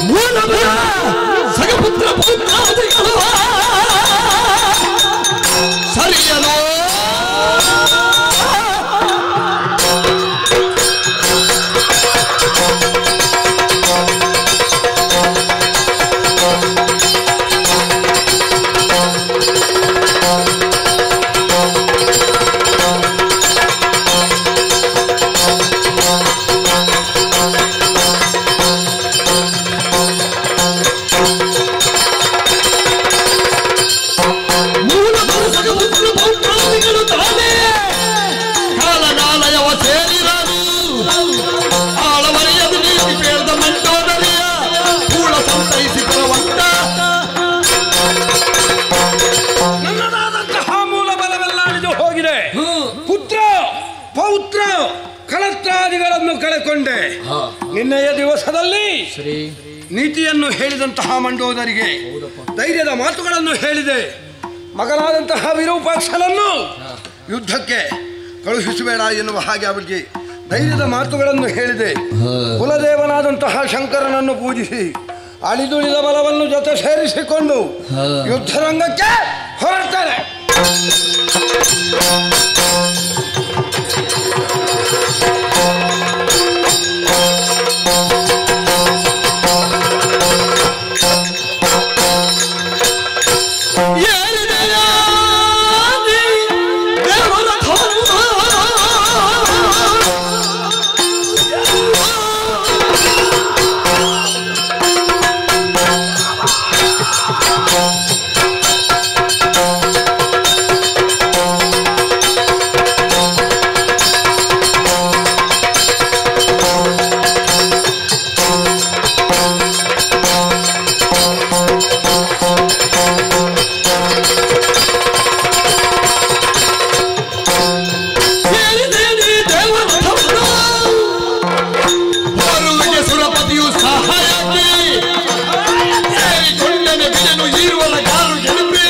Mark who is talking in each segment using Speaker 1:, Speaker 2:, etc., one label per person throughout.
Speaker 1: ಮೂಲಗಳ ಸಗಪುತ್ರ ಪುತ್ರಾದಿಗಳು ಸರಿಯನೋ ಮೂಲಗಳ ಸಗಪುತ್ರ ಪುತ್ರಾದಿಗಳು ತಾನೇ ಕಾಲನಾಲಯವ ಸೇರಿರರು ಆಳವರಿಯದು ನೀತಿ ಬೇಡದ ಮಂಡೋದರಿಯ ಕೂಳ ಸಂತೈಸಿ ಬರುವಂತ
Speaker 2: ನನ್ನದಾದಂತಹ ಮೂಲ ಬಲವೆಲ್ಲ ಅಳಿದು ಹೋಗಿದೆ ಪುತ್ರ ಪೌತ್ರ ಕಳತ್ರಾದಿಗಳನ್ನು ಕಳೆಕೊಂಡೆ ನಿನ್ನೆಯ ದಿವಸದಲ್ಲಿ ನೀತಿಯನ್ನು ಹೇಳಿದಂತಹ ಮಂಡೋದರಿಗೆ ಧೈರ್ಯದ ಮಾತುಗಳನ್ನು ಹೇಳಿದೆ ಮಗನಾದಂತಹ ವಿರೂಪಾಕ್ಷನನ್ನು ಯುದ್ಧಕ್ಕೆ ಕಳುಹಿಸಬೇಡ ಎನ್ನುವ ಹಾಗೆ ಅವರಿಗೆ ಧೈರ್ಯದ ಮಾತುಗಳನ್ನು ಹೇಳಿದೆ ಕುಲದೇವನಾದಂತಹ ಶಂಕರನನ್ನು ಪೂಜಿಸಿ ಅಳಿದುಳಿದ ಬಲವನ್ನು ಜೊತೆ ಸೇರಿಸಿಕೊಂಡು ಯುದ್ಧರಂಗಕ್ಕೆ ಹೊರಡ್ತಾರೆ
Speaker 1: ಏರಿದೆಯಾದಿ ದೇವರ ಧರ್ಮ. ಏರಿದೆಯಾದಿ ದೇವರ ಧರ್ಮ. ಬರುವಿಗೆ ಸುರಪತಿಯು ಸಹಾಯಕ್ಕೆ ಏರಿಕೊಂಡನೆ ಬಿಡನು ಈರುವರ ಕಾರು ಗೆಲುಪಿ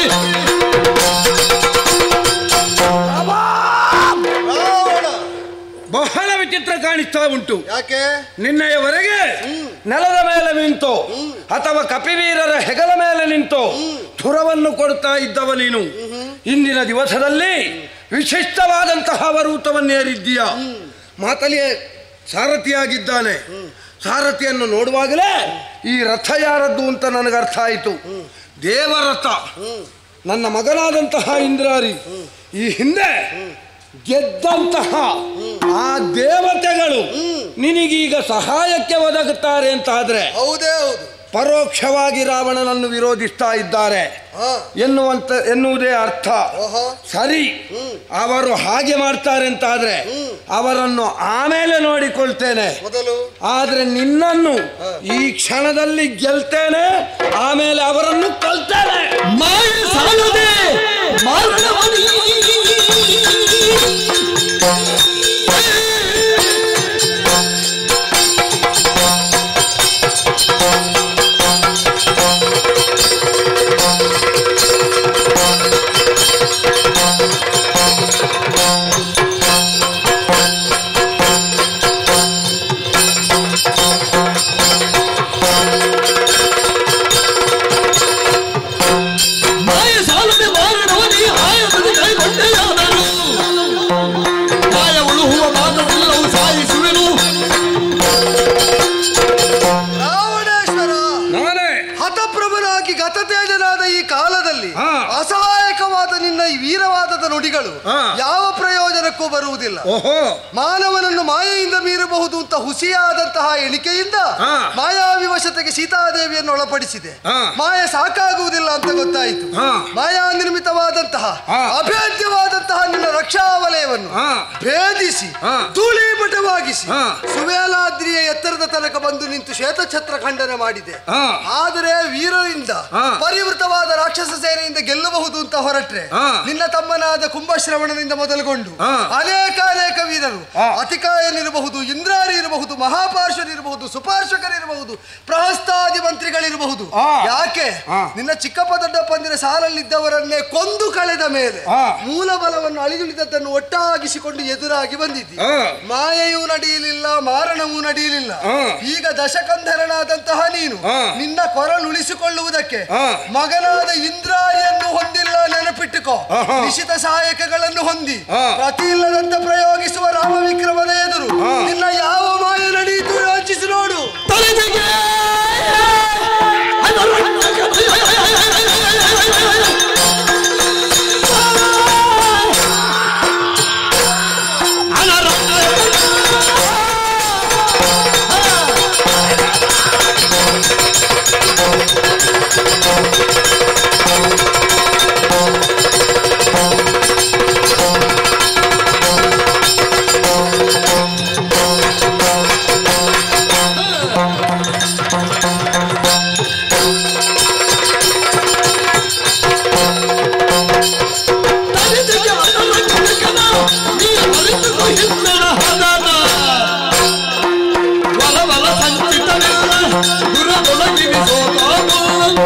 Speaker 3: ರಾವಣ
Speaker 2: ಬಹಳ ವಿಚಿತ್ರ ಕಾಣಿಸ್ತಾ ಉಂಟು
Speaker 3: ಯಾಕೆ
Speaker 2: ನಿನ್ನೆಯವರೆಗೆ ನೆಲದ ಮೇಲೆ ನಿಂತು ಅಥವಾ ಕಪಿವೀರರ ಹೆಗಲ ಮೇಲೆ ನಿಂತು ಥುರವನ್ನು ಕೊಡ್ತಾ ಇದ್ದವ ನೀನು ಇಂದಿನ ದಿವಸದಲ್ಲಿ ವಿಶಿಷ್ಟವಾದಂತಹ ವರೂತವನ್ನೇರಿದ್ದೀಯ ಮಾತಲಿಯೇ ಸಾರಥಿಯಾಗಿದ್ದಾನೆ ಸಾರಥಿಯನ್ನು ನೋಡುವಾಗಲೇ ಈ ರಥ ಯಾರದ್ದು ಅಂತ ನನಗೆ ಅರ್ಥ ಆಯಿತು ದೇವರಥ ನನ್ನ ಮಗನಾದಂತಹ ಇಂದ್ರಾರಿ ಈ ಹಿಂದೆ ಗೆದ್ದಂತಹ ಆ ದೇವತೆಗಳು ನಿನಗೀಗ ಸಹಾಯಕ್ಕೆ ಒದಗುತ್ತಾರೆ ಅಂತ ಆದ್ರೆ
Speaker 3: ಹೌದೇ ಹೌದು
Speaker 2: ಪರೋಕ್ಷವಾಗಿ ರಾವಣನನ್ನು ವಿರೋಧಿಸ್ತಾ ಇದ್ದಾರೆ
Speaker 3: ಹಾ
Speaker 2: ಎನ್ನುವಂತ ಎನ್ನುವುದೇ ಅರ್ಥ
Speaker 3: ಓಹೋ
Speaker 2: ಸರಿ ಅವರು ಹಾಗೆ ಮಾಡ್ತಾರೆ ಅಂತ ಆದ್ರೆ ಅವರನ್ನು ಆಮೇಲೆ ನೋಡಿಕೊಳ್ತೇನೆ
Speaker 3: ಮೊದಲು
Speaker 2: ಆದ್ರೆ ನಿನ್ನನ್ನು ಈ ಕ್ಷಣದಲ್ಲಿ ಗೆಲ್ತೇನೆ ಆಮೇಲೆ ಅವರನ್ನು ಕೊಲ್ತೇನೆ
Speaker 1: ಮಾಯ ಸಾಲದೆ ಮಾರಣವನಿ ಮಾಯ ಸಾಲದೆ ಮಾರಣವನಿ ಆಯದಲ್ಲಿ ಕೈಗೊಂಡೆಯಾದರು ಮಾಯ ಉಳುಹುವ ಮಾತವೆಲ್ಲವೂ ಸಾಯಿಸುವೆನು
Speaker 3: ರಾವಣೇಶ್ವರ
Speaker 2: ನಾನೇ
Speaker 3: ಹತಪ್ರಭನಾಗಿ ಗತತೇಜನಾದ ಈ ಕಾಲದಲ್ಲಿ
Speaker 2: ಹಾ.
Speaker 3: ಅಸಹಾಯಕವಾದ ನಿನ್ನ ಈ ವೀರವಾದದ ನುಡಿಗಳು
Speaker 2: ಹಾ.
Speaker 3: ಯಾವ ಪ್ರಯೋಜನಕ್ಕೂ ಬರುವುದಿಲ್ಲ
Speaker 2: ಓಹೋ
Speaker 3: ಮಾನವನನ್ನು ಮಾಯೆಯಿಂದ ಮೀರಬಹುದು ಅಂತ ಹುಸಿಯಾದಂತಹ ಎಣಿಕೆಯಿಂದ
Speaker 2: ಹಾ.
Speaker 3: ಮಾಯಾವಿವಶತೆಗೆ ಸೀತಾದೇವಿಯನ್ನು ಒಳಪಡಿಸಿದೆ
Speaker 2: ಹಾ.
Speaker 3: ಮಾಯ ಸಾಕಾಗುವುದಿಲ್ಲ ಅಂತ ಗೊತ್ತಾಯಿತು
Speaker 2: ಹಾ.
Speaker 3: ಮಾಯಾ ನಿರ್ಮಿತವಾದಂತಹ
Speaker 2: ಹಾ.
Speaker 3: ಅಭೇದ್ಯವಾದಂತಹ ನಿನ್ನ ರಕ್ಷಾ ವಲಯವನ್ನು
Speaker 2: ಹಾ.
Speaker 3: ಭೇದಿಸಿ
Speaker 2: ಹಾ.
Speaker 3: ಧೂಳೀಪಟವಾಗಿಸಿ
Speaker 2: ಹಾ.
Speaker 3: ಸುವೇಲಾದ್ರಿಯ ಎತ್ತರದ ತನಕ ಬಂದು ನಿಂತು ಶ್ವೇತಛತ್ರ ಖಂಡನೆ ಮಾಡಿದೆ
Speaker 2: ಹಾ.
Speaker 3: ಆದರೆ ವೀರರಿಂದ
Speaker 2: ಹಾ.
Speaker 3: ಪರಿವೃತವಾದ ರಾಕ್ಷಸ ಸೇನೆಯಿಂದ ಗೆಲ್ಲಬಹುದು ಅಂತ ಹೊರಟ್ರೆ
Speaker 2: ಹಾ.
Speaker 3: ನಿನ್ನ ತಮ್ಮನಾದ ಕುಂಭಶ್ರವಣನಿಂದ ಮೊದಲುಗೊಂಡು
Speaker 2: ಹಾ.
Speaker 3: ಅನೇಕ ಅನೇಕ ವೀರರು
Speaker 2: ಹಾ.
Speaker 3: ಅತಿಕಾಯನಿರಬಹುದು ಇಂದ್ರಾರಿ ಇರಬಹುದು ಮಹಾಪಾರ್ಶ್ವರಿರಬಹುದು ಸುಪಾರ್ಶ್ವಕರಿರಬಹುದು ಪ್ರಹಸ್ತಾದಿ ಮಂತ್ರಿಗಳಿರಬಹುದು
Speaker 2: ಆ.
Speaker 3: ಯಾಕೆ
Speaker 2: ಆ.
Speaker 3: ನಿನ್ನ ಚಿಕ್ಕಪ್ಪ ದೊಡ್ಡಪ್ಪಂದಿರ ಸಾಲಲ್ಲಿದ್ದವರನ್ನೇ ಕೊಂದು ಕಳೆದ ಮೇಲೆ
Speaker 2: ಆ.
Speaker 3: ಮೂಲ ಬಲವನ್ನು ಅಳಿದುಳಿದದ್ದನ್ನು ಒಟ್ಟಾಗಿಸಿಕೊಂಡು ಎದುರಾಗಿ ಬಂದಿದ್ದಿ
Speaker 2: ಆ.
Speaker 3: ಮಾಯೆಯೂ ನಡೆಯಲಿಲ್ಲ ಮಾರಣವೂ ನಡೆಯಲಿಲ್ಲ
Speaker 2: ಆ.
Speaker 3: ಈಗ ದಶಕಂಧರನಾದಂತಹ ನೀನು
Speaker 2: ಆ.
Speaker 3: ನಿನ್ನ ಕೊರಳುಳಿಸಿಕೊಳ್ಳುವುದಕ್ಕೆ
Speaker 2: ಆ.
Speaker 3: ಮಗನಾದ ಇಂದ್ರಾಯನ್ನು ಹೊಂದಿಲ್ಲ ನೆನಪಿಟ್ಟುಕೋ
Speaker 2: ಆಹಾ.
Speaker 3: ನಿಶಿತ ಸಹಾಯಕಗಳನ್ನು ಹೊಂದಿ
Speaker 2: ಆ.
Speaker 3: ಪ್ರತಿ ಇಲ್ಲದಂತ ಪ್ರಯೋಗಿಸುವ ರಾಮ ವಿಕ್ರಮದ ಎದುರು
Speaker 2: ಆ.
Speaker 3: ನಿನ್ನ ಯಾವ ಮಾಯ ನಡೆಯಿತು ಯೋಚಿಸಿ ನೋಡು
Speaker 1: ತಲೆದಿಗೆ ತಲೆದಿಗೆ ಅನ್ನಲಕ್ಕನ ನೀ ಅರಿತುಕೋ ಹಿಂದಣ ಹದನ ವಲ ವಲ ಸಂಚಿತವಿಲ್ಲ ದುರದೊಳಗಿರಿಸೋದು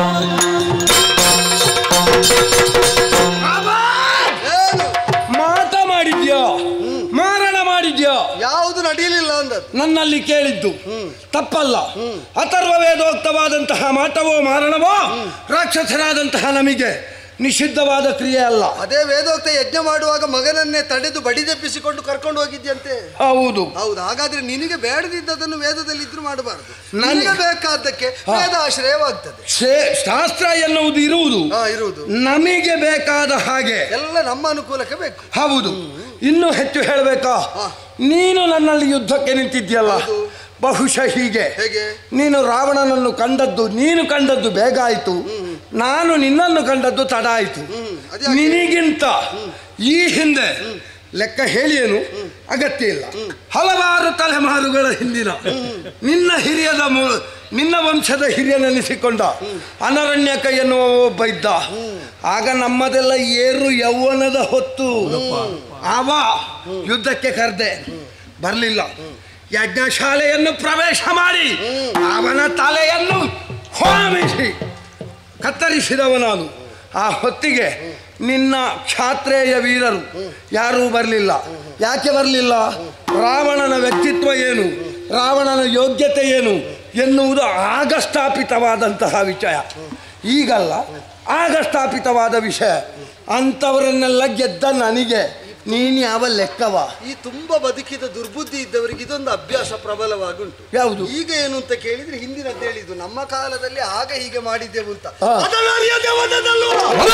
Speaker 3: ಏನು
Speaker 2: ಮಾತ ಮಾಡಿದ್ಯೋ ಮಾರಣ ಮಾಡಿದ್ಯೋ
Speaker 3: ಯಾವುದು ನಡೆಯಲಿಲ್ಲ ಅಂದದ್ದು
Speaker 2: ನನ್ನಲ್ಲಿ ಕೇಳಿದ್ದು ತಪ್ಪಲ್ಲ ಅಥರ್ವ ವೇದೋಕ್ತವಾದಂತಹ ಮಾಟವೋ ಮಾರಣವೋ ರಾಕ್ಷಸರಾದಂತಹ ನಮಗೆ ನಿಷಿದ್ಧವಾದ ಕ್ರಿಯೆ ಅಲ್ಲ
Speaker 3: ಅದೇ ವೇದೋಕ್ತ ಯಜ್ಞ ಮಾಡುವಾಗ ಮಗನನ್ನೇ ತಡೆದು ಬಡಿದೆಪ್ಪಿಸಿಕೊಂಡು ಕರ್ಕೊಂಡು ಹೋಗಿದ್ಯಂತೆ
Speaker 2: ಹೌದು
Speaker 3: ಹೌದು ಹಾಗಾದ್ರೆ ನಿನಗೆ ಬೇಡದಿದ್ದದನ್ನು ವೇದದಲ್ಲಿ ಇದ್ರು ಮಾಡಬಾರದು
Speaker 2: ನನಗೆ-
Speaker 3: ನನಗೆ ಬೇಕಾದ್ದಕ್ಕೆ ವೇದ ಆಶ್ರಯವಾಗ್ತದೆ
Speaker 2: ಶೇ- ಶಾಸ್ತ್ರ ಎನ್ನುವುದು ಇರುವುದು
Speaker 3: ಹಾ ಇರುವುದು
Speaker 2: ನಮಗೆ ಬೇಕಾದ ಹಾಗೆ
Speaker 3: ಎಲ್ಲ ನಮ್ಮ ಅನುಕೂಲಕ್ಕೆ ಬೇಕು
Speaker 2: ಹೌದು ಇನ್ನು ಹೆಚ್ಚು ಹೇಳಬೇಕಾ
Speaker 3: ಹಾ.
Speaker 2: ನೀನು ನನ್ನಲ್ಲಿ ಯುದ್ಧಕ್ಕೆ ನಿಂತಿದ್ಯಲ್ಲ
Speaker 3: ಹೌದು.
Speaker 2: ಬಹುಶಃ ಹೀಗೆ
Speaker 3: ಹೇಗೆ
Speaker 2: ನೀನು ರಾವಣನನ್ನು ಕಂಡದ್ದು ನೀನು ಕಂಡದ್ದು ಬೇಗ ಆಯಿತು ನಾನು ನಿನ್ನನ್ನು ಕಂಡದ್ದು ತಡ ಆಯಿತು
Speaker 3: ಹ್ಮ್ ಅದ್ಯಾಕೆ?
Speaker 2: ನಿನಗಿಂತ ಈ ಹಿಂದೆ ಲೆಕ್ಕ ಹೇಳಿಯೇನು ಅಗತ್ಯ ಇಲ್ಲ ಹಲವಾರು ತಲೆಮಾರುಗಳ ಹಿಂದಿನ ನಿನ್ನ ಹಿರಿಯದ ಮೂಲ ನಿನ್ನ ವಂಶದ ಹಿರಿಯನೆನಿಸಿಕೊಂಡ ಅನರಣ್ಯಕ ಎನ್ನುವ ಒಬ್ಬ ಇದ್ದ ಆಗ ನಮ್ಮದೆಲ್ಲ ಏರು ಯೌವನದ ಹೊತ್ತು ಅವ ಯುದ್ಧಕ್ಕೆ ಕರೆದೆ ಬರಲಿಲ್ಲ ಯಜ್ಞಶಾಲೆಯನ್ನು ಪ್ರವೇಶ ಮಾಡಿ ಅವನ ತಲೆಯನ್ನು ಹೋಮಿಸಿ ಕತ್ತರಿಸಿದವ ನಾನು ಆ ಹೊತ್ತಿಗೆ ನಿನ್ನ ಕ್ಷಾತ್ರೇಯ ವೀರರು ಯಾರೂ ಬರಲಿಲ್ಲ ಯಾಕೆ ಬರಲಿಲ್ಲ ರಾವಣನ ವ್ಯಕ್ತಿತ್ವ ಏನು ರಾವಣನ ಯೋಗ್ಯತೆ ಏನು ಎನ್ನುವುದು ಆಗ ಸ್ಥಾಪಿತವಾದಂತಹ ವಿಷಯ ಈಗಲ್ಲ ಆಗ ಸ್ಥಾಪಿತವಾದ ವಿಷಯ ಅಂಥವರನ್ನೆಲ್ಲ ಗೆದ್ದ ನನಗೆ ನೀನು ಯಾವ ಲೆಕ್ಕವ
Speaker 3: ಈ ತುಂಬಾ ಬದುಕಿದ ದುರ್ಬುದ್ಧಿ ಇದ್ದವರಿಗೆ ಇದೊಂದು ಅಭ್ಯಾಸ ಪ್ರಬಲವಾಗುಂಟು
Speaker 2: ಯಾವುದು
Speaker 3: ಈಗ ಏನು ಅಂತ ಕೇಳಿದ್ರೆ ಹಿಂದಿನದ್ದು ಹೇಳಿದ್ದು ನಮ್ಮ ಕಾಲದಲ್ಲಿ ಆಗ ಹೀಗೆ ಮಾಡಿದ್ದೆವು ಅಂತ
Speaker 2: ಹಾ.
Speaker 3: ಅದನ್ನು ಅರಿಯದೆ ಹೋದದ್ದಲ್ವ?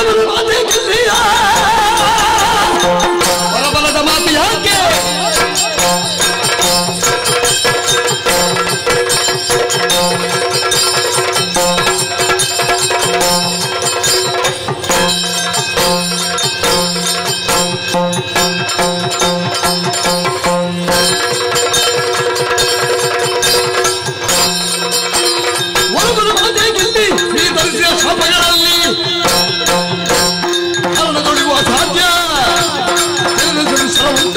Speaker 1: ಬಲಬಲದ ಮಾತು ಯಾಕೆ ಒಳಬಲ ಮಾತೆಯಲ್ಲಿ ಸ್ವೀಕರಿಸಿದ ಶಾಪಗಳಲ್ಲಿ ಕಾರಣಗಳಿರುವ ಸಾಧ್ಯ ಎದುರಿಸಲು ಶ್ರಮವುಂಟ?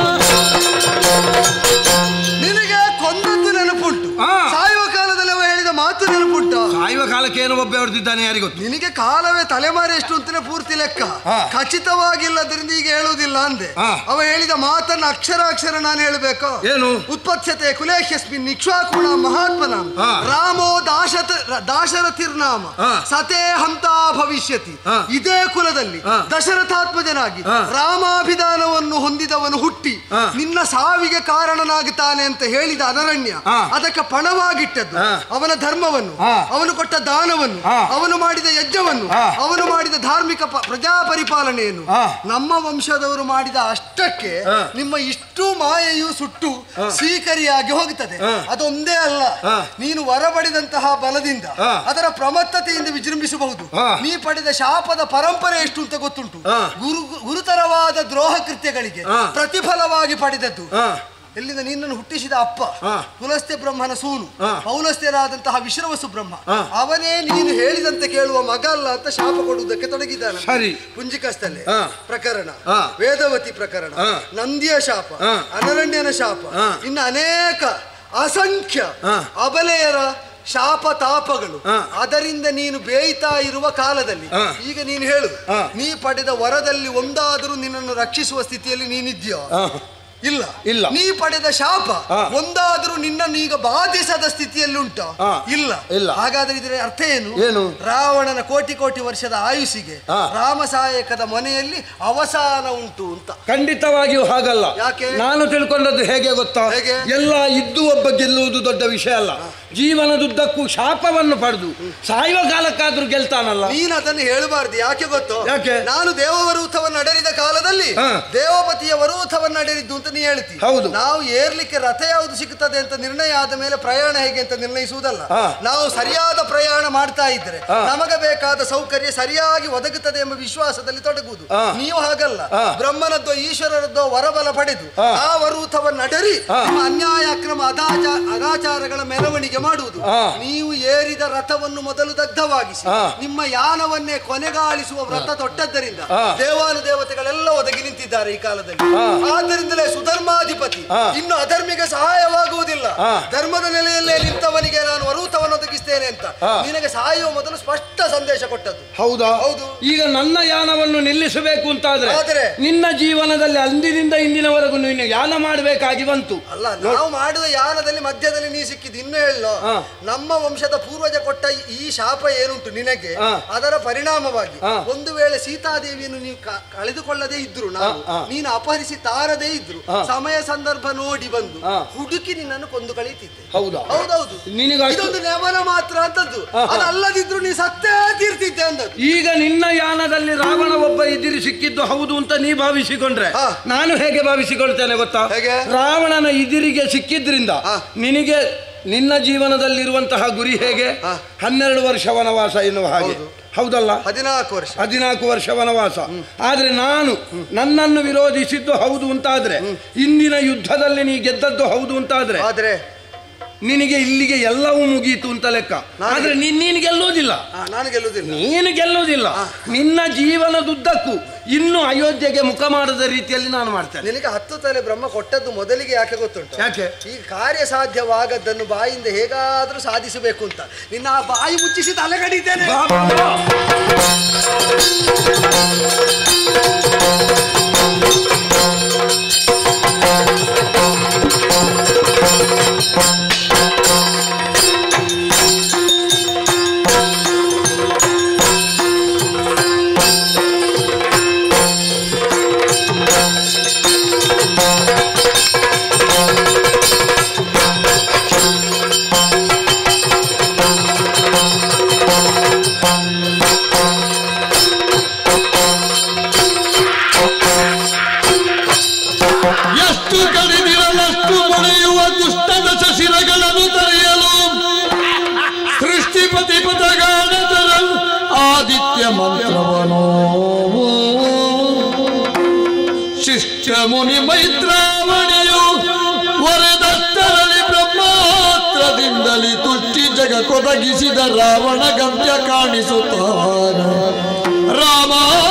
Speaker 3: ನಿನಗೆ ಕೊಂದದ್ದು ನೆನಪುಂಟು
Speaker 2: ಹಾ.
Speaker 3: ಸಾಯುವ ಕಾಲದಲ್ಲಿ ಅವ ಹೇಳಿದ ಮಾತು ನೆನಪುಂಟ
Speaker 2: ಸಾಯುವ ಕಾಲಕ್ಕೆ ಏನೋ ಒಬ್ಬ ಹೊಡೆದಿದ್ದಾನೆ ಯಾರಿಗೊತ್ತು
Speaker 3: ನಿನಗೆ ಕಾಲವೇ ತಲೆಮಾರಿ ಎಷ್ಟು ಅಂತಲೇ ಪೂರ್ತಿ ಲೆಕ್ಕ
Speaker 2: ಹಾ.
Speaker 3: ಖಚಿತವಾಗಿಲ್ಲದ್ರಿಂದ ಈಗ ಹೇಳುವುದಿಲ್ಲ ಅಂದೆ
Speaker 2: ಹಾ.
Speaker 3: ಅವ ಹೇಳಿದ ಮಾತನ್ನ ಅಕ್ಷರ ಅಕ್ಷರ ನಾನು ಹೇಳಬೇಕು
Speaker 2: ಏನು
Speaker 3: ಉತ್ಪತ್ಸ್ಯತೆ ಕುಲೇಶಸ್ಮಿನ್ ನಿಕ್ಷ್ವಾಕುಣ ಮಹಾತ್ಮನ
Speaker 2: ಹಾ.
Speaker 3: ರಾಮೋ ದಾಶತ ದಾಶರಥಿರ್ನಾಮ
Speaker 2: ಹಾ.
Speaker 3: ಸತೇ ಹಂತ ಭವಿಷ್ಯತಿ
Speaker 2: ಹಾ.
Speaker 3: ಇದೇ ಕುಲದಲ್ಲಿ
Speaker 2: ಹಾ.
Speaker 3: ದಶರಥಾತ್ಮಜನಾಗಿ
Speaker 2: ಹಾ.
Speaker 3: ರಾಮಾಭಿಧಾನವನ್ನು ಹೊಂದಿದವನು ಹುಟ್ಟಿ
Speaker 2: ಹಾ.
Speaker 3: ನಿನ್ನ ಸಾವಿಗೆ ಕಾರಣನಾಗುತ್ತಾನೆ ಅಂತ ಹೇಳಿದ ಅನರಣ್ಯ
Speaker 2: ಹಾ.
Speaker 3: ಅದಕ್ಕೆ ಪಣವಾಗಿಟ್ಟದ್ದು
Speaker 2: ಹಾ.
Speaker 3: ಅವನ ಧರ್ಮವನ್ನು
Speaker 2: ಹಾ.
Speaker 3: ಅವನು ಕೊಟ್ಟ ದಾನವನ್ನು
Speaker 2: ಹಾ.
Speaker 3: ಅವನು ಮಾಡಿದ ಯಜ್ಞವನ್ನು
Speaker 2: ಹಾ.
Speaker 3: ಅವನು ಮಾಡಿದ ಧಾರ್ಮಿಕ ಪ- ಪ್ರಜಾ ಪರಿಪಾಲನೆಯನ್ನು
Speaker 2: ಹಾ.
Speaker 3: ನಮ್ಮ ವಂಶದವರು ಮಾಡಿದ ಅಷ್ಟಕ್ಕೆ
Speaker 2: ಹಾ.
Speaker 3: ನಿಮ್ಮ ಇಷ್ಟು ಮಾಯೆಯು ಸುಟ್ಟು ಸ್ವೀಕರಿಯಾಗಿ ಹೋಗುತ್ತದೆ
Speaker 2: ಹಾ.
Speaker 3: ಅದೊಂದೇ ಅಲ್ಲ
Speaker 2: ಹಾ.
Speaker 3: ನೀನು ವರ ಪಡೆದಂತಹ ಬಲದಿಂದ
Speaker 2: ಹಾ.
Speaker 3: ಅದರ ಪ್ರಮತ್ತತೆಯಿಂದ ವಿಜೃಂಭಿಸಬಹುದು
Speaker 2: ಹಾ.
Speaker 3: ನೀ ಪಡೆದ ಶಾಪದ ಪರಂಪರೆ ಎಷ್ಟು ಅಂತ ಗೊತ್ತುಂಟು
Speaker 2: ಹಾ.
Speaker 3: ಗುರು ಗುರುತರವಾದ ದ್ರೋಹ ಕೃತ್ಯಗಳಿಗೆ
Speaker 2: ಹಾ.
Speaker 3: ಪ್ರತಿಫಲವಾಗಿ ಪಡೆದದ್ದು
Speaker 2: ಹಾ.
Speaker 3: ಎಲ್ಲಿಂದ ನಿನ್ನನ್ನು ಹುಟ್ಟಿಸಿದ ಅಪ್ಪ
Speaker 2: ಹಾ.
Speaker 3: ಪುಲಸ್ತ್ಯ ಬ್ರಹ್ಮನ ಸೂನು
Speaker 2: ಹಾ.
Speaker 3: ಪೌಲಸ್ತ್ಯರಾದಂತಹ ವಿಶ್ರವಸು ಬ್ರಹ್ಮ
Speaker 2: ಹಾ.
Speaker 3: ಅವನೇ ನೀನು ಹೇಳಿದಂತೆ ಕೇಳುವ ಮಗ ಅಲ್ಲ ಅಂತ ಶಾಪ ಕೊಡುವುದಕ್ಕೆ ತೊಡಗಿದ್ದಾನೆ
Speaker 2: ಸರಿ.
Speaker 3: ಪುಂಜಿಕಸ್ಥಲೆ
Speaker 2: ಹಾ.
Speaker 3: ಪ್ರಕರಣ
Speaker 2: ಹಾ.
Speaker 3: ವೇದವತಿ ಪ್ರಕರಣ
Speaker 2: ಹಾ.
Speaker 3: ನಂದಿಯ ಶಾಪ
Speaker 2: ಹಾ.
Speaker 3: ಅನರಣ್ಯನ ಶಾಪ
Speaker 2: ಹಾ.
Speaker 3: ಇನ್ನು ಅನೇಕ ಅಸಂಖ್ಯ
Speaker 2: ಹಾ.
Speaker 3: ಅಬಲೆಯರ ಶಾಪ ತಾಪಗಳು
Speaker 2: ಹಾ.
Speaker 3: ಅದರಿಂದ ನೀನು ಬೇಯ್ತಾ ಇರುವ ಕಾಲದಲ್ಲಿ
Speaker 2: ಹಾ.
Speaker 3: ಈಗ ನೀನು ಹೇಳು
Speaker 2: ಹಾ.
Speaker 3: ನೀ ಪಡೆದ ವರದಲ್ಲಿ ಒಂದಾದರೂ ನಿನ್ನನ್ನು ರಕ್ಷಿಸುವ ಸ್ಥಿತಿಯಲ್ಲಿ ನೀನಿದ್ಯೋ
Speaker 2: ಹಾ.
Speaker 3: ಇಲ್ಲ
Speaker 2: ಇಲ್ಲ.
Speaker 3: ನೀ ಪಡೆದ ಶಾಪ
Speaker 2: ಹಾ.
Speaker 3: ಒಂದಾದರೂ ನಿನ್ನನ್ನು ಈಗ ಬಾಧಿಸದ ಸ್ಥಿತಿಯಲ್ಲಿ ಉಂಟು
Speaker 2: ಹಾ.
Speaker 3: ಇಲ್ಲ
Speaker 2: ಇಲ್ಲ.
Speaker 3: ಹಾಗಾದ್ರೆ ಇದರ ಅರ್ಥ ಏನು
Speaker 2: ಏನು?
Speaker 3: ರಾವಣನ ಕೋಟಿ ಕೋಟಿ ವರ್ಷದ ಆಯುಷಿಗೆ
Speaker 2: ಹಾ.
Speaker 3: ರಾಮಸಾಯಕದ ಮನೆಯಲ್ಲಿ ಅವಸಾನ ಉಂಟು ಅಂತ
Speaker 2: ಖಂಡಿತವಾಗಿಯೂ ಹಾಗಲ್ಲ
Speaker 3: ಯಾಕೆ?
Speaker 2: ನಾನು ತಿಳ್ಕೊಂಡದ್ದು ಹೇಗೆ ಗೊತ್ತಾ
Speaker 3: ಹೇಗೆ?
Speaker 2: ಎಲ್ಲ ಇದ್ದು ಒಬ್ಬ ಗೆಲ್ಲುವುದು ದೊಡ್ಡ ವಿಷಯ ಅಲ್ಲ ಜೀವನದುದ್ದಕ್ಕೂ ಶಾಪವನ್ನು ಪಡೆದು ಸಾಯುವ ಕಾಲಕ್ಕಾದ್ರೂ ಗೆಲ್ತಾನಲ್ಲ
Speaker 3: ನೀನು ಅದನ್ನು ಹೇಳಬಾರ್ದು ಯಾಕೆ ಗೊತ್ತು
Speaker 2: ಯಾಕೆ?
Speaker 3: ನಾನು ದೇವವರೂಥವನ್ನು ಅಡರಿದ ಕಾಲದಲ್ಲಿ
Speaker 2: ಹಾ.
Speaker 3: ದೇವಪತಿಯ ವರೂಥವನ್ನು ಅಡರಿದ್ದು ಅಂತ ನೀ ಹೇಳ್ತಿ
Speaker 2: ಹೌದು.
Speaker 3: ನಾವು ಏರ್ಲಿಕ್ಕೆ ರಥ ಯಾವುದು ಸಿಗುತ್ತದೆ ಅಂತ ನಿರ್ಣಯ ಆದ ಮೇಲೆ ಪ್ರಯಾಣ ಹೇಗೆ ಅಂತ ನಿರ್ಣಯಿಸುವುದಲ್ಲ
Speaker 2: ಹಾ.
Speaker 3: ನಾವು ಸರಿಯಾದ ಪ್ರಯಾಣ ಮಾಡ್ತಾ ಇದ್ರೆ
Speaker 2: ಹಾ.
Speaker 3: ನಮಗೆ ಬೇಕಾದ ಸೌಕರ್ಯ ಸರಿಯಾಗಿ ಒದಗುತ್ತದೆ ಎಂಬ ವಿಶ್ವಾಸದಲ್ಲಿ ತೊಡಗುವುದು
Speaker 2: ಹಾ.
Speaker 3: ನೀವು ಹಾಗಲ್ಲ
Speaker 2: ಹಾ.
Speaker 3: ಬ್ರಹ್ಮನದ್ದೋ ಈಶ್ವರರದ್ದೋ ವರಬಲ ಪಡೆದು
Speaker 2: ಹಾ.
Speaker 3: ಆ ವರೂಥವನ್ನು ಅಡರಿ
Speaker 2: ಹಾ.
Speaker 3: ನಿಮ್ಮ ಅನ್ಯಾಯ ಅಕ್ರಮ ಅದಾಚ ಅನಾಚಾರಗಳ ಮೆರವಣಿಗೆ ಮಾಡುವುದು
Speaker 2: ಹಾ.
Speaker 3: ನೀವು ಏರಿದ ರಥವನ್ನು ಮೊದಲು ದಗ್ಧವಾಗಿಸಿ
Speaker 2: ಹಾ.
Speaker 3: ನಿಮ್ಮ ಯಾನವನ್ನೇ ಕೊನೆಗಾಳಿಸುವ ವ್ರತ ತೊಟ್ಟದ್ದರಿಂದ
Speaker 2: ಹಾ.
Speaker 3: ದೇವಾನು ದೇವತೆಗಳೆಲ್ಲ ಒದಗಿ ನಿಂತಿದ್ದಾರೆ ಈ ಕಾಲದಲ್ಲಿ
Speaker 2: ಹಾ.
Speaker 3: ಆದ್ದರಿಂದಲೇ ಸುಧರ್ಮಾಧಿಪತಿ
Speaker 2: ಹಾ.
Speaker 3: ಇನ್ನು ಅಧರ್ಮಿಗೆ ಸಹಾಯವಾಗುವುದಿಲ್ಲ
Speaker 2: ಹಾ.
Speaker 3: ಧರ್ಮದ ನೆಲೆಯಲ್ಲೇ ನಿಂತವನಿಗೆ ನಾನು ವರೂತವನ್ನು ಒದಗಿಸ್ತೇನೆ ಅಂತ
Speaker 2: ಹಾ.
Speaker 3: ನಿನಗೆ ಸಾಯುವ ಮೊದಲು ಸ್ಪಷ್ಟ ಸಂದೇಶ ಕೊಟ್ಟದ್ದು
Speaker 2: ಹೌದಾ
Speaker 3: ಹೌದು.
Speaker 2: ಈಗ ನನ್ನ ಯಾನವನ್ನು ನಿಲ್ಲಿಸಬೇಕು ಅಂತಾದ್ರೆ
Speaker 3: ಆದರೆ?
Speaker 2: ನಿನ್ನ ಜೀವನದಲ್ಲಿ ಅಂದಿನಿಂದ ಇಂದಿನವರೆಗೂ ನೀನು ಯಾನ ಮಾಡಬೇಕಾಗಿ ಬಂತು
Speaker 3: ಅಲ್ಲ ನಾವು ಮಾಡುವ ಯಾನದಲ್ಲಿ ಮಧ್ಯದಲ್ಲಿ ನೀ ಸಿಕ್ಕಿದ್ದು ಇನ್ನು ಹೇಳೋ
Speaker 2: ಹಾ.
Speaker 3: ನಮ್ಮ ವಂಶದ ಪೂರ್ವಜ ಕೊಟ್ಟ ಈ ಶಾಪ ಏನುಂಟು ನಿನಗೆ
Speaker 2: ಹಾ.
Speaker 3: ಅದರ ಪರಿಣಾಮವಾಗಿ
Speaker 2: ಹಾ.
Speaker 3: ಒಂದು ವೇಳೆ ಸೀತಾದೇವಿಯನ್ನು ನೀವು ಕ- ಕಳೆದುಕೊಳ್ಳದೇ ಇದ್ರು ನಾವು
Speaker 2: ಹಾ, ಹಾ.
Speaker 3: ನೀನು ಅಪಹರಿಸಿ ತಾರದೇ ಇದ್ರು
Speaker 2: ಹಾ.
Speaker 3: ಸಮಯ ಸಂದರ್ಭ ನೋಡಿ ಬಂದು
Speaker 2: ಹಾ.
Speaker 3: ಹುಡುಕಿ ನಿನ್ನನ್ನು ಕೊಂದು ಕಳೀತಿದ್ದೆ
Speaker 2: ಹೌದಾ
Speaker 3: ಹೌದೌದು
Speaker 2: ನಿನಗೆ ಅಷ್ಟು-
Speaker 3: ಇದೊಂದು ನೆವನ ಮಾತ್ರ ಅಂತದ್ದು
Speaker 2: ಹಾ, ಹಾ.
Speaker 3: ಅದಲ್ಲದಿದ್ರು ನೀ ಸತ್ತೇ ತೀರ್ತಿದ್ದೆ ಅಂದದ್ದು
Speaker 2: ಈಗ ನಿನ್ನ ಯಾನದಲ್ಲಿ ರಾವಣ ಒಬ್ಬ ಇದಿರಿ ಸಿಕ್ಕಿದ್ದು ಹೌದು ಅಂತ ನೀ ಭಾವಿಸಿಕೊಂಡ್ರೆ
Speaker 3: ಹಾ.
Speaker 2: ನಾನು ಹೇಗೆ ಭಾವಿಸಿಕೊಳ್ತೇನೆ ಗೊತ್ತಾ
Speaker 3: ಹೇಗೆ?
Speaker 2: ರಾವಣನ ಇದಿರಿಗೆ ಸಿಕ್ಕಿದ್ರಿಂದ
Speaker 3: ಹಾ.
Speaker 2: ನಿನಗೆ ನಿನ್ನ ಜೀವನದಲ್ಲಿರುವಂತಹ ಗುರಿ ಹೇಗೆ
Speaker 3: ಹಾ.
Speaker 2: ಹನ್ನೆರಡು ವರ್ಷ ವನವಾಸ ಎನ್ನುವ ಹಾಗೆ
Speaker 3: ಹೌದು.
Speaker 2: ಹೌದಲ್ಲ
Speaker 3: ಹದಿನಾಲ್ಕು ವರ್ಷ
Speaker 2: ಹದಿನಾಲ್ಕು ವರ್ಷ ವನವಾಸ ಆದ್ರೆ ನಾನು ನನ್ನನ್ನು ವಿರೋಧಿಸಿದ್ದು ಹೌದು ಅಂತಾದ್ರೆ ಇಂದಿನ ಯುದ್ಧದಲ್ಲಿ ನೀ ಗೆದ್ದದ್ದು ಹೌದು ಅಂತಾದ್ರೆ
Speaker 3: ಆದ್ರೆ
Speaker 2: ನಿನಗೆ ಇಲ್ಲಿಗೆ ಎಲ್ಲವೂ ಮುಗೀತು ಅಂತ ಲೆಕ್ಕ
Speaker 3: ನಾನು-
Speaker 2: ಆದ್ರೆ ನೀನ್ ನೀನು ಗೆಲ್ಲುವುದಿಲ್ಲ
Speaker 3: ಆ, ನಾನು ಗೆಲ್ಲುವುದಿಲ್ಲ
Speaker 2: ನೀನು ಗೆಲ್ಲುವುದಿಲ್ಲ ನಿನ್ನ ಜೀವನದುದ್ದಕ್ಕೂ ಇನ್ನು ಅಯೋಧ್ಯೆಗೆ ಮುಖ ಮಾಡದ ರೀತಿಯಲ್ಲಿ ನಾನು ಮಾಡ್ತೇನೆ
Speaker 3: ನಿನಗೆ ಹತ್ತು ತಲೆ ಬ್ರಹ್ಮ ಕೊಟ್ಟದ್ದು ಮೊದಲಿಗೆ ಯಾಕೆ ಗೊತ್ತುಂಟು
Speaker 2: ಯಾಕೆ
Speaker 3: ಈ ಕಾರ್ಯ ಸಾಧ್ಯವಾಗದ್ದನ್ನು ಬಾಯಿಂದ ಹೇಗಾದ್ರೂ ಸಾಧಿಸಬೇಕು ಅಂತ ನಿನ್ನ ಆ ಬಾಯಿ ಮುಚ್ಚಿಸಿ ತಲೆ ಕಡಿತೇನೆ
Speaker 2: ಬಾ, ಬಾ, ಬಾ.
Speaker 1: ಎಷ್ಟು ಕಡಿದಿರಲಷ್ಟು ಮೊಳೆಯುವ ದುಷ್ಟದ ಶಶಿರಗಳನ್ನು ತರೆಯಲು ಸೃಷ್ಟಿಪತಿ ಪದಗಾನತರ ಆದಿತ್ಯ ಮಂತ್ರವನು ಶಿಷ್ಟ ಮುನಿ ಮೈತ್ರಾವಣಿಯು ವರದತ್ತರಲ್ಲಿ ಬ್ರಹ್ಮಾಸ್ತ್ರದಿಂದಲೇ ತುಷ್ಟಿ ಜಗ ಕೊದಗಿಸಿದ ರಾವಣ ಗಂತ್ಯ ಕಾಣಿಸುತ್ತಾನ ರಾಮ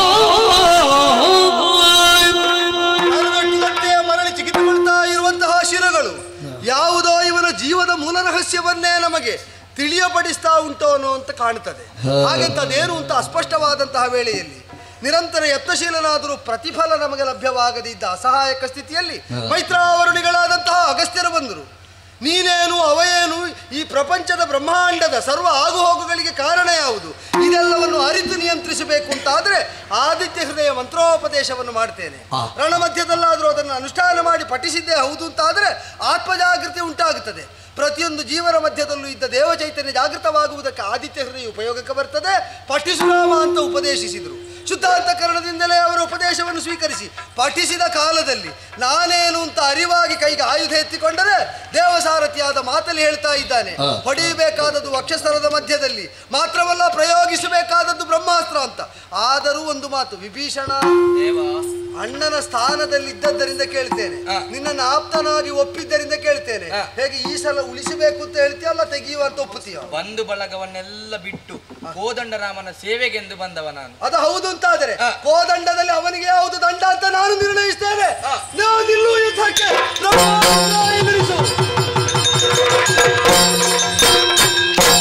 Speaker 3: ಅರವತ್ತುಗಂಟೆಯ ಮರಳಿ ಚಿಕಿತ್ಸೆಗೊಳ್ತಾ ಇರುವಂತಹ ಶಿರಗಳು ಯಾವುದೋ ಇವನ ಜೀವದ ಮೂಲ ರಹಸ್ಯವನ್ನೇ ನಮಗೆ ತಿಳಿಯಪಡಿಸ್ತಾ ಉಂಟು ಅನ್ನುವಂತ ಕಾಣುತ್ತದೆ ಹಾಗೆಂತ ಅದೇನು ಅಂತ ಅಸ್ಪಷ್ಟವಾದಂತಹ ವೇಳೆಯಲ್ಲಿ ನಿರಂತರ ಯತ್ನಶೀಲನಾದರೂ ಪ್ರತಿಫಲ ನಮಗೆ ಲಭ್ಯವಾಗದಿದ್ದ ಅಸಹಾಯಕ ಸ್ಥಿತಿಯಲ್ಲಿ ಮೈತ್ರಾವರುಣಿಗಳಾದಂತಹ ಅಗಸ್ತ್ಯರು ಬಂದರು ನೀನೇನು ಅವಯೇನು ಈ ಪ್ರಪಂಚದ ಬ್ರಹ್ಮಾಂಡದ ಸರ್ವ ಆಗುಹೋಗುಗಳಿಗೆ ಕಾರಣ ಯಾವುದು ಇದೆಲ್ಲವನ್ನು ಅರಿತು ನಿಯಂತ್ರಿಸಬೇಕು ಅಂತಾದ್ರೆ ಆದಿತ್ಯ ಹೃದಯ ಮಂತ್ರೋಪದೇಶವನ್ನು ಮಾಡ್ತೇನೆ ರಣಮಧ್ಯದಲ್ಲಾದರೂ ಅದನ್ನು ಅನುಷ್ಠಾನ ಮಾಡಿ ಪಠಿಸಿದ್ದೇ ಹೌದು ಅಂತಾದರೆ ಆತ್ಮಜಾಗೃತಿ ಉಂಟಾಗುತ್ತದೆ ಪ್ರತಿಯೊಂದು ಜೀವನ ಮಧ್ಯದಲ್ಲೂ ಇದ್ದ ದೇವಚೈತನ್ಯ ಜಾಗೃತವಾಗುವುದಕ್ಕೆ ಆದಿತ್ಯ ಹೃದಯ ಉಪಯೋಗಕ್ಕೆ ಬರ್ತದೆ ಪಠಿಸುರಾಮ ಅಂತ ಉಪದೇಶಿಸಿದರು ಶುದ್ಧ ಅಂತಃಕರಣದಿಂದಲೇ ಅವರ ಉಪದೇಶವನ್ನು ಸ್ವೀಕರಿಸಿ ಪಠಿಸಿದ ಕಾಲದಲ್ಲಿ ನಾನೇನು ಅಂತ ಅರಿವಾಗಿ ಕೈಗೆ ಆಯುಧ ಎತ್ತಿಕೊಂಡರೆ ದೇವಸಾರಥಿಯಾದ ಮಾತಲ್ಲಿ ಹೇಳ್ತಾ ಇದ್ದಾನೆ ಹೊಡೆಯಬೇಕಾದದ್ದು ವಕ್ಷಸ್ಥಳದ ಮಧ್ಯದಲ್ಲಿ ಮಾತ್ರವಲ್ಲ ಪ್ರಯೋಗಿಸಬೇಕಾದದ್ದು ಬ್ರಹ್ಮಾಸ್ತ್ರ ಅಂತ ಆದರೂ ಒಂದು ಮಾತು ವಿಭೀಷಣ ಅಣ್ಣನ ಸ್ಥಾನದಲ್ಲಿದ್ದದ್ದರಿಂದ ಕೇಳ್ತೇನೆ ನಿನ್ನನ್ನು ಆಪ್ತನಾಗಿ ಒಪ್ಪಿದ್ದರಿಂದ ಕೇಳ್ತೇನೆ ಹೇಗೆ ಈ ಸಲ ಉಳಿಸಬೇಕು ಅಂತ ಹೇಳ್ತೀಯ ಅಲ್ಲ ತೆಗೆಯುವ ಅಂತ ಒಪ್ಪುತ್ತೀಯ
Speaker 4: ಬಂಧು ಬಳಗವನ್ನೆಲ್ಲ ಬಿಟ್ಟು ಕೋದಂಡರಾಮನ ಸೇವೆಗೆಂದು ಬಂದವ ನಾನು
Speaker 3: ಅದು ಹೌದು ಅಂತಾದರೆ
Speaker 4: ಹಾ.
Speaker 3: ಕೋದಂಡದಲ್ಲಿ ಅವನಿಗೆ ಯಾವುದು ದಂಡ ಅಂತ ನಾನು ನಿರ್ಣಯಿಸ್ತೇನೆ ನಾವು ನಿಲ್ಲುವ ಯುದ್ಧಕ್ಕೆ ಬ್ರಹ್ಮಾಸ್ತ್ರ ಎದುರಿಸು.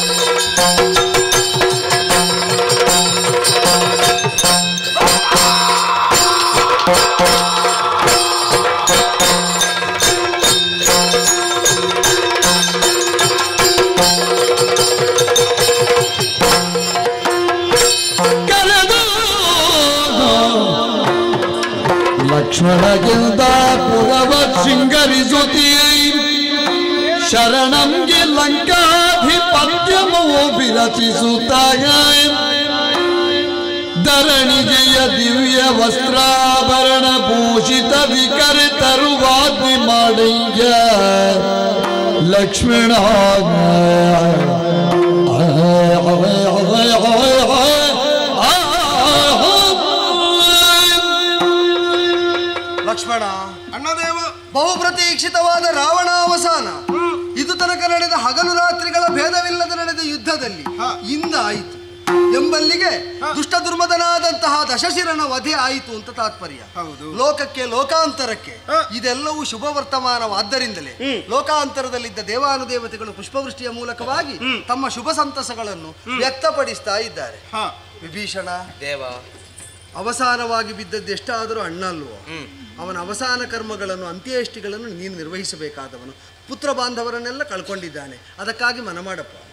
Speaker 1: ಲಕ್ಷ್ಮಣಗಿಂದ ಪುರವ ಶೃಂಗರಿಸುತ್ತೀ ಶರಣಂಗೆ ಲಂಕಾಧಿಪತ್ಯಮೋ ವಿರಚಿಸುತ್ತಾಗ ಧರಣಿಗೆಯ ದಿವ್ಯ ವಸ್ತ್ರಾಭರಣ ಭೂಷಿತ ವಿಕರ ತರುವಾದ್ನಿ ಮಾಡಯ್ಯ ಲಕ್ಷ್ಮಣ
Speaker 3: ಲಕ್ಷ್ಮಣ
Speaker 5: ಅಣ್ಣದೇವ
Speaker 3: ಬಹು ಪ್ರತೀಕ್ಷಿತವಾದ ರಾವಣ ಅವಸಾನ ಇದು ತನಕ ನಡೆದ ಹಗಲು ರಾತ್ರಿಗಳ ಭೇದವಿಲ್ಲದೆ ನಡೆದ ಯುದ್ಧದಲ್ಲಿ ಇಂದ ಆಯಿತು ಎಂಬಲ್ಲಿಗೆ ದುಷ್ಟ ದುರ್ಮದನಾದಂತಹ ದಶಶಿರನ ವಧೆ ಆಯಿತು ಅಂತ ತಾತ್ಪರ್ಯ
Speaker 5: ಹೌದು.
Speaker 3: ಲೋಕಕ್ಕೆ ಲೋಕಾಂತರಕ್ಕೆ ಇದೆಲ್ಲವೂ ಶುಭ ವರ್ತಮಾನವಾದ್ದರಿಂದಲೇ ಲೋಕಾಂತರದಲ್ಲಿದ್ದ ದೇವಾನುದೇವತೆಗಳು ಪುಷ್ಪವೃಷ್ಟಿಯ ಮೂಲಕವಾಗಿ ತಮ್ಮ ಶುಭ ಸಂತಸಗಳನ್ನು ವ್ಯಕ್ತಪಡಿಸ್ತಾ ಇದ್ದಾರೆ
Speaker 5: ಹ
Speaker 3: ವಿಭೀಷಣ
Speaker 4: ದೇವ
Speaker 3: ಅವಸಾನವಾಗಿ ಬಿದ್ದದ್ದು ಎಷ್ಟಾದರೂ ಅಣ್ಣ ಅಲ್ವೋ
Speaker 4: ಹ್ಮ್
Speaker 3: ಅವನ ಅವಸಾನ ಕರ್ಮಗಳನ್ನು ಅಂತ್ಯೇಷ್ಟಿಗಳನ್ನು ನೀನು ನಿರ್ವಹಿಸಬೇಕಾದವನು ಪುತ್ರ ಬಾಂಧವರನ್ನೆಲ್ಲ ಕಳ್ಕೊಂಡಿದ್ದಾನೆ ಅದಕ್ಕಾಗಿ ಮನ ಮಾಡಪ್ಪ